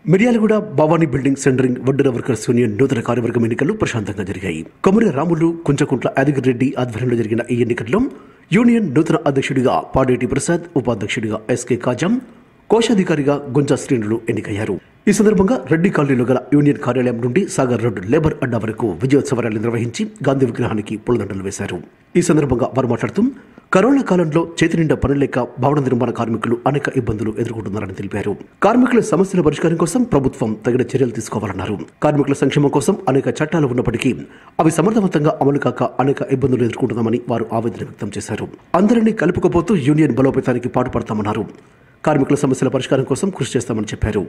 Miryalaguda Bhavani building centering Vaddera workers union నూతన కార్యవర్గం ఎన్నికలు ప్రశాంతంగా జరిగాయి కొమరి రాములు కుంచకుంట్ల యాదగిరెడ్డి ఆధ్వర్యంలో జరిగిన ఈ ఎన్నికల్లో యూనియన్ నూతన అధ్యక్షుడిగా పాడేటి ప్రసాద్ ఉపాధ్యక్షుడిగా ఎస్కే కాజం కోశాధికారిగా గుంజా శ్రీనులు ఎన్నికయ్యారు ఈ సందర్భంగా రెడ్డి కాలనీలో గల యూనియన్ కార్యాలయం నుండి సాగర్ రోడ్డు లేబర్ అడ్డా వరకు విజయోత్సవ ర్యాలీ నిర్వహించి గాంధీ విగ్రహానికి పూలదండలు వేశారు ఈ సందర్భంగా వారు మాట్లాడుతూ కరోనా కాలంలో చేతి నిండా పని లేక భవన నిర్మాణ కార్మికులు అనేక ఇబ్బందులు ఎదుర్కొంటున్నారని తెలిపారు కార్మికుల సమస్యల పరిష్కారం కోసం ప్రభుత్వం తగిన చర్యలు తీసుకోవాలన్నారు కార్మికుల సంక్షేమం కోసం అనేక చట్టాలు ఉన్నప్పటికీ అవి సమర్థవంతంగా అమలు కాక అనేక ఇబ్బందులు ఎదుర్కొంటున్నామని వారు ఆవేదన వ్యక్తం చేశారు అందరినీ కలుపుకోబోతూ యూనియన్ బలోపేతానికి పాటుపడతామన్నారు కార్మికుల సమస్యల పరిష్కారం కోసం కృషి చేస్తామని చెప్పారు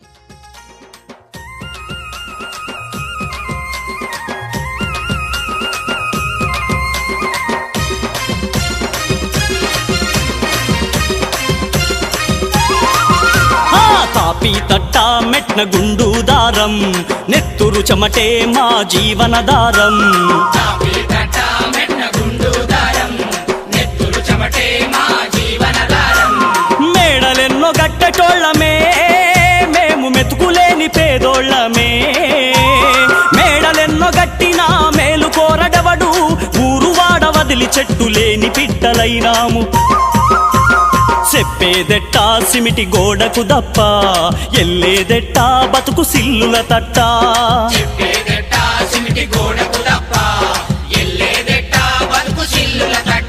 ఆ తాపి తట్ట మెట్న గుండు దారం నెత్తురు చెమటే మా జీవనదారం మేడలెన్నో గట్టటోళ్ళమే మేము మెతుకులేని పేదోళ్ళమే మేడలెన్నో గట్టినా మేలు కోరడవడు ఊరు వాడ వదిలి చెట్టు లేని పిట్టలైనాము చెప్పేదెట్ట సిమిటి గోడకు దప్ప ఎల్లేదెట్ట బతుకు సిల్లుల తట్ట చెప్పేదెట్ట సిమిటి గోడకు తప్ప ఎల్లేదెట్ట బతుకు సిల్లుల తట్ట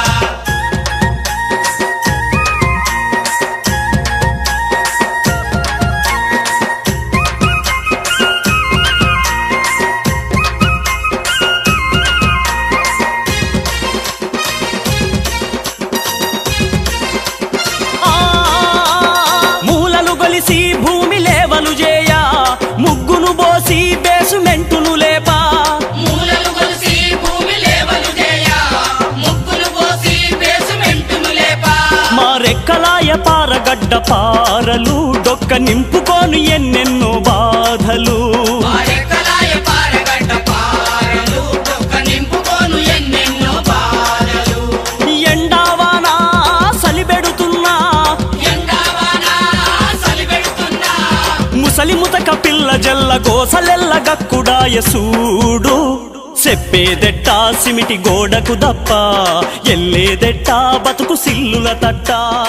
ఆ, మూలలు గొలిసి భూమి లేవలు చేయ ముగ్గును బోసి బేసుమెంటును లేపా మూలలు కొలిసి భూమి లేవలు చేయ ముగ్గులు పోసి బేసుమెంటును లేపా మా రెక్కలాయ పారగడ్డ పారలు డొక్క నింపుకోను ఎన్నెన్నో బాధలు పారెక్కలాయ పారగడ్డ పారలు డొక్క నింపుకోను ఎన్నెన్నో బాధలు ఎండావానా సలిబెడుతున్నా ఎండావాన సలిపెడుతున్నా ముసలి ముతక పిల్ల జల్ల గోసలెల్ల గక్కుడాయ సూడు చెప్పేదెట్ట సిమిటి గోడకు దప్ప ఎల్లేదెట్ట బతుకు సిల్లుల తట్ట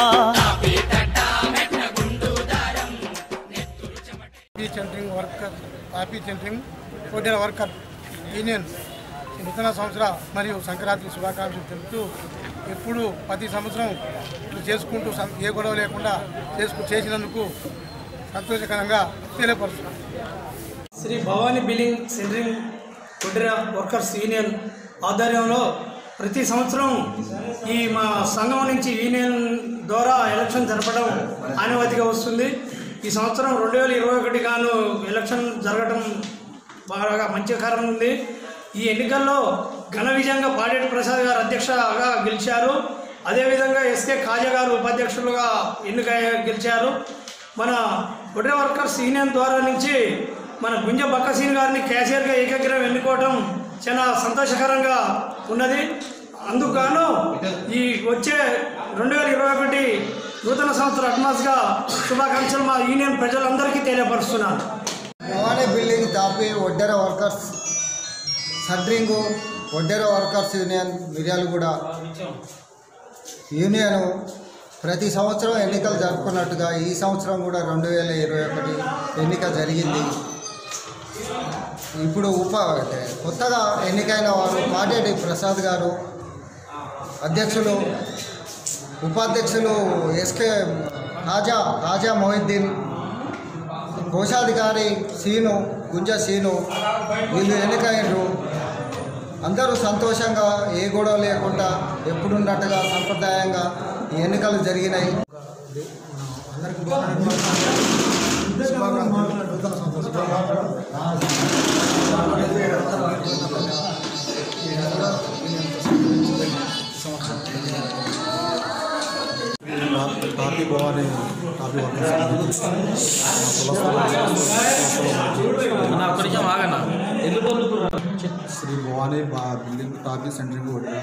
కాపీ సెంటరింగ్ వర్కర్ కాపీ సెంటరింగ్ కోడిన వర్కర్ యూనియన్ ఈ నూతన సంవత్సర మరియు సంక్రాంతి శుభాకాంక్షలు తెలుపుతూ ఎప్పుడు ప్రతి సంవత్సరం ఇట్లా చేసుకుంటూ సం- ఏ గొడవ లేకుండా చేసుకు చేసినందుకు సంతోషకరంగా తెలియపరుస్తున్నాం శ్రీ భవానీ బిల్డింగ్ సెంటరింగ్ కుటీర వర్కర్స్ యూనియన్ ఆధ్వర్యంలో ప్రతి సంవత్సరం ఈ మా సంఘం నుంచి యూనియన్ ద్వారా ఎలక్షన్ జరపడం ఆనవాయితీగా వస్తుంది ఈ సంవత్సరం రెండు వేల ఇరవై ఒకటి గాను ఎలక్షన్ జరగడం బాగా మంచి కారణం ఉంది ఈ ఎన్నికల్లో ఘన విజయంగా పాడేటి ప్రసాద్ గారు అధ్యక్షగా గెలిచారు అదేవిధంగా ఎస్కే కాజా గారు ఉపాధ్యక్షులుగా ఎన్నిక గెలిచారు మన ఒడే వర్కర్స్ యూనియన్ ద్వారా నుంచి మన గుంజ బక్కసీన్ గారిని క్యాషియర్గా ఏకగ్రహం ఎన్నుకోవడం చాలా సంతోషకరంగా ఉన్నది అందుకు గాను ఈ వచ్చే రెండు వేల ఇరవై ఒకటి నూతన సంవత్సర అడ్వాన్స్గా శుభాకాంక్షలు మా యూనియన్ ప్రజలందరికీ తెలియపరుస్తున్నాను భవానీ బిల్డింగ్ తాపి Vaddera workers centering Vaddera workers union Miryalaguda union ప్రతి సంవత్సరం ఎన్నికలు జరుపుకున్నట్టుగా ఈ సంవత్సరం కూడా రెండు వేల ఇరవై ఒకటి ఎన్నిక జరిగింది ఇప్పుడు ఉప అంటే కొత్తగా ఎన్నికైన వారు పాటేటి ప్రసాద్ గారు అధ్యక్షులు ఉపాధ్యక్షులు ఎస్కే రాజా రాజా మొహిద్దీన్ కోశాధికారి సీను గుంజ సీను వీళ్ళు ఎన్నికైనరు అందరూ సంతోషంగా ఏ గొడవ లేకుండా ఎప్పుడున్నట్టుగా సంప్రదాయంగా ఈ ఎన్నికలు జరిగినాయి కాపీ భవానీ కాపీ వర్కర్స్ శ్రీ భవానీ బా బిల్డింగ్ కాపీ సెంటరింగ్ కొట్టిన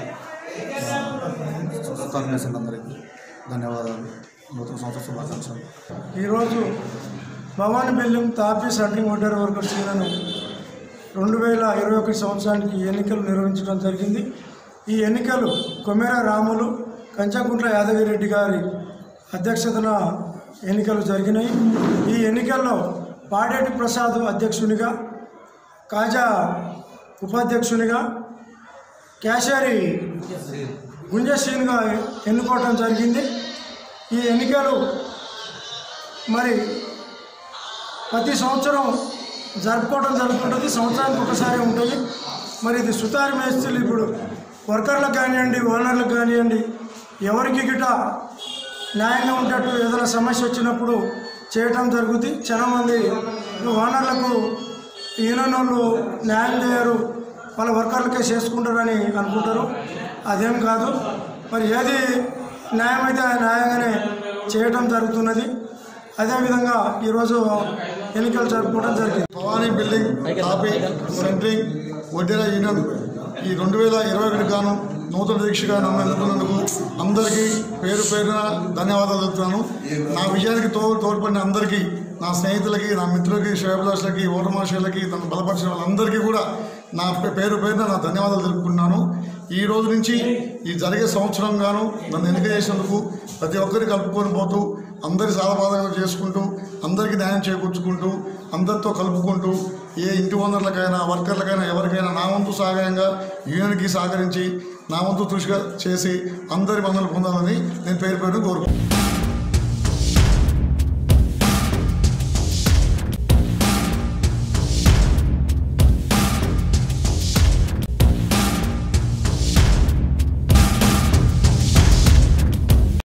తరలిసిన అందరికీ ధన్యవాదాలు నూతన సంవత్సర శుభాకాంక్షలు ఈరోజు భవానీ బిల్డింగ్ తాపీ సెంట్రింగ్ వాటర్ వర్కర్స్ యూనియన్ రెండు వేల ఇరవై ఒకటి సంవత్సరానికి ఈ ఎన్నికలు నిర్వహించడం జరిగింది ఈ ఎన్నికలు కొమెర రాములు కంచకుంట్ల యాదగిరెడ్డి గారి అధ్యక్షతన ఎన్నికలు జరిగినాయి ఈ ఎన్నికల్లో పాడేటి ప్రసాద్ అధ్యక్షునిగా కాజా ఉపాధ్యక్షునిగా కేశరి గుంజశ్రీనిగా ఎన్నుకోవడం జరిగింది ఈ ఎన్నికలు మరి ప్రతి సంవత్సరం జరుపుకోవడం జరుగుతుంటుంది సంవత్సరానికి ఒకసారి ఉంటుంది మరి ఇది సుతారి మేస్త్రీలు ఇప్పుడు వర్కర్లకు కానివ్వండి ఓనర్లకు కానివ్వండి ఎవరికి గిట న్యాయంగా ఉండేట్టు ఏదైనా సమస్య వచ్చినప్పుడు చేయటం జరుగుతుంది చాలామంది ఓనర్లకు యూనియన్ వాళ్ళు న్యాయం చేయరు వాళ్ళ వర్కర్లకే చేసుకుంటారని అనుకుంటారు అదేం కాదు మరి ఏది న్యాయమైతే ఆ న్యాయంగానే చేయటం జరుగుతున్నది అదేవిధంగా ఈరోజు ఎన్నికలు జరుపుకోవడం జరిగింది భవానీ బిల్డింగ్ టాపీ సెంట్రింగ్ వడ్డీరా యూనియన్ ఈ రెండు వేల ఇరవై ఒకటి గాను నూతన దీక్షగా నన్ను ఎన్నుకున్నందుకు అందరికీ పేరు పేరున ధన్యవాదాలు చెప్తున్నాను నా విజయానికి తో తోడ్పడిన అందరికీ నా స్నేహితులకి నా మిత్రులకి శ్రేయభిలాషులకి ఓటమాషులకి నన్ను బలపరిచిన వాళ్ళందరికీ కూడా నా పే- పేరు పేరున నా ధన్యవాదాలు తెలుపుకుంటున్నాను ఈ రోజు నుంచి ఈ జరిగే సంవత్సరం గాను నన్ను ఎన్నిక చేసినందుకు ప్రతి ఒక్కరిని కలుపుకొని పోతూ అందరి సాధబాధగా చేసుకుంటూ అందరికీ న్యాయం చేకూర్చుకుంటూ అందరితో కలుపుకుంటూ ఏ ఇంటి ఓనర్లకైనా వర్కర్లకైనా ఎవరికైనా నా వంతు సహాయంగా యూనియన్కి సహకరించి నా వంతు కృషిగా చేసి అందరి మందులు పొందాలని నేను పేరు పేరును కోరుకుంటున్నాను